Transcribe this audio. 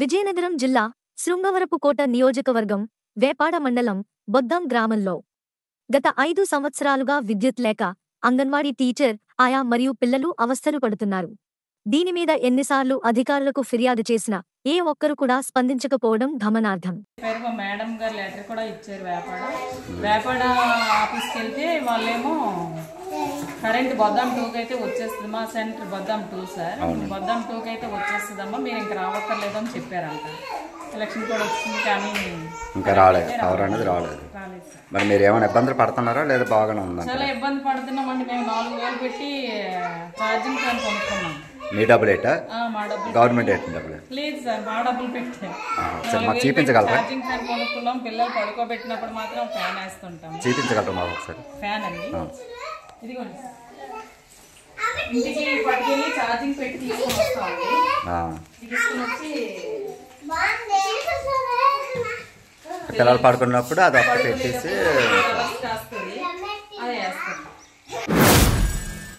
విజయనగరం జిల్లా శృంగవరపుకోట నియోజకవర్గం వేపాడ మండలం బొద్దాం గ్రామంలో గత ఐదు సంవత్సరాలుగా విద్యుత్ లేక అంగన్వాడీ టీచర్ ఆయా మరియు పిల్లలు అవస్థలు పడుతున్నారు దీనిమీద ఎన్నిసార్లు అధికారులకు ఫిర్యాదు చేసినా ఏ ఒక్కరు కూడా స్పందించకపోవడం గమనార్హం పేరు మా మేడం గారు లెటర్ కూడా ఇచ్చారు వేపాడ వేపాడ ఆఫీస్కి వెళ్తే వాళ్ళేమో కరెంట్ బొద్దాం టూకి అయితే వచ్చేస్తుంది మా సెంటర్ బొద్దాం టూ సార్ బొద్దాం టూకి అయితే వచ్చేస్తుందమ్మా మీరు ఇంక రావక్కర్లేదని చెప్పారంట ఎలక్షన్ కూడా వచ్చింది కానీ ఇంకా రాలేదు పవర్ అనేది రాలేదు రాలేదు సార్ మరి మీరు ఏమైనా ఇబ్బందులు పడుతున్నారా లేదా బాగానే ఉందంట చాలా ఇబ్బంది పడుతున్నామండి మేము నాలుగు వేలు పెట్టి ఛార్జింగ్ ఫ్యాన్ కొనుక్కున్నాం మీ డబ్బులు ఏంటా ఆ, మా డబ్బులు గవర్నమెంట్ ఎట్టిన డబ్బులు లేదు సార్ మా డబ్బులు పెట్టే సరే మాకు చూపించగలరా ఛార్జింగ్ ఫ్యాన్ కొనుక్కున్నాం పిల్లలు పడుకోబెట్టినప్పుడు మాత్రం ఫ్యాన్ వేస్తుంటాం చూపించగలరా మాకు ఒకసారి ఫ్యాన్ అండి ఇదిగోండి ఇంటికి పట్టుకెళ్ళి ఛార్జింగ్ పెట్టి తీసుకొని వస్తామండి ఆ. తీసుకొని వచ్చి పిల్లలు పడుకున్నప్పుడు అది ఒక్క పెట్టేసి ఫస్ట్ వస్తుంది అదే వేస్తాం